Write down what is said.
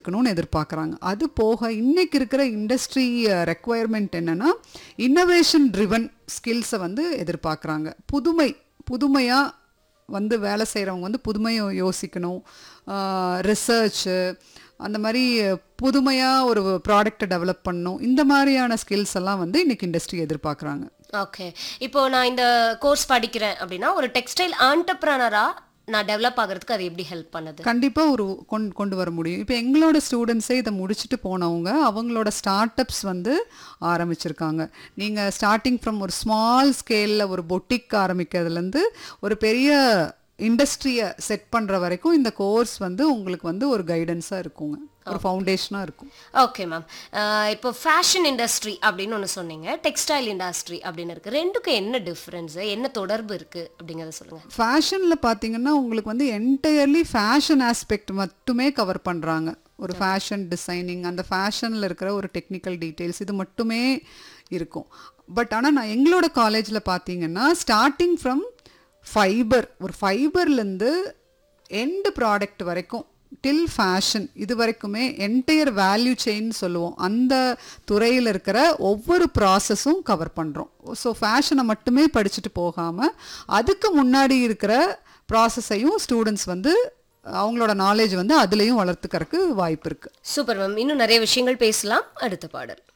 இருக்கணும்னு எதிர்பார்க்குறாங்க அது போக இன்னைக்கு இருக்கிற இண்டஸ்ட்ரி ரெக்குவயர்மெண்ட் என்னன்னா இன்னோவேஷன் ட்ரிவன் ஸ்கில்ஸை வந்து எதிர்பார்க்குறாங்க புதுமை புதுமையாக வந்து வேலை செய்கிறவங்க வந்து புதுமையை யோசிக்கணும் ரிசர்ச்சு அந்த மாதிரி புதுமையாக ஒரு ப்ராடக்ட்டை டெவலப் பண்ணணும் இந்த மாதிரியான ஸ்கில்ஸ் எல்லாம் வந்து இன்னைக்கு இண்டஸ்ட்ரி எதிர்பார்க்குறாங்க ஓகே இப்போ நான் இந்த கோர்ஸ் படிக்கிறேன் அப்படின்னா ஒரு டெக்ஸ்டைல் ஆண்டர்பிரனரா நான் டெவலப் ஆகிறதுக்கு அது எப்படி ஹெல்ப் பண்ணுது கண்டிப்பாக ஒரு கொண்டு கொண்டு வர முடியும் இப்போ எங்களோட ஸ்டூடெண்ட்ஸே இதை முடிச்சுட்டு போனவங்க அவங்களோட ஸ்டார்ட் அப்ஸ் வந்து ஆரம்பிச்சிருக்காங்க நீங்கள் ஸ்டார்டிங் ஃப்ரம் ஒரு ஸ்மால் ஸ்கேலில் ஒரு பொட்டிக் ஆரம்பிக்கிறதுலேருந்து ஒரு பெரிய இண்டஸ்ட்ரியை செட் பண்ணுற வரைக்கும் இந்த கோர்ஸ் வந்து உங்களுக்கு வந்து ஒரு கைடன்ஸாக இருக்குங்க ஒரு ஃபவுண்டேஷனாக இருக்கும் ஓகே மேம் இப்போ ஃபேஷன் இண்டஸ்ட்ரி அப்படின்னு ஒன்று சொன்னீங்க டெக்ஸ்டைல் இண்டஸ்ட்ரி அப்படின்னு இருக்கு ரெண்டுக்கும் என்ன டிஃப்ரென்ஸ் என்ன தொடர்பு இருக்கு அப்படிங்கறத சொல்லுங்க ஃபேஷனில் பார்த்தீங்கன்னா உங்களுக்கு வந்து என்டையர்லி ஃபேஷன் ஆஸ்பெக்ட் மட்டுமே கவர் பண்ணுறாங்க ஒரு ஃபேஷன் டிசைனிங் அந்த ஃபேஷனில் இருக்கிற ஒரு டெக்னிக்கல் டீட்டெயில்ஸ் இது மட்டுமே இருக்கும் பட் ஆனால் நான் எங்களோட காலேஜில் பார்த்தீங்கன்னா ஸ்டார்டிங் ஃப்ரம் ஃபைபர் ஒரு ஃபைபர்லேருந்து எண்டு ப்ராடக்ட் வரைக்கும் டில் ஃபேஷன் இது வரைக்குமே என்டையர் வேல்யூ செயின் சொல்லுவோம் அந்த துறையில் இருக்கிற ஒவ்வொரு ப்ராசஸும் கவர் பண்ணுறோம் ஸோ ஃபேஷனை மட்டுமே படிச்சுட்டு போகாமல் அதுக்கு முன்னாடி இருக்கிற ப்ராசஸையும் ஸ்டூடெண்ட்ஸ் வந்து அவங்களோட நாலேஜ் வந்து அதுலேயும் வளர்த்துக்கறக்கு வாய்ப்பு இருக்குது சூப்பர் மேம் இன்னும் நிறைய விஷயங்கள் பேசலாம் அடுத்த பாடல்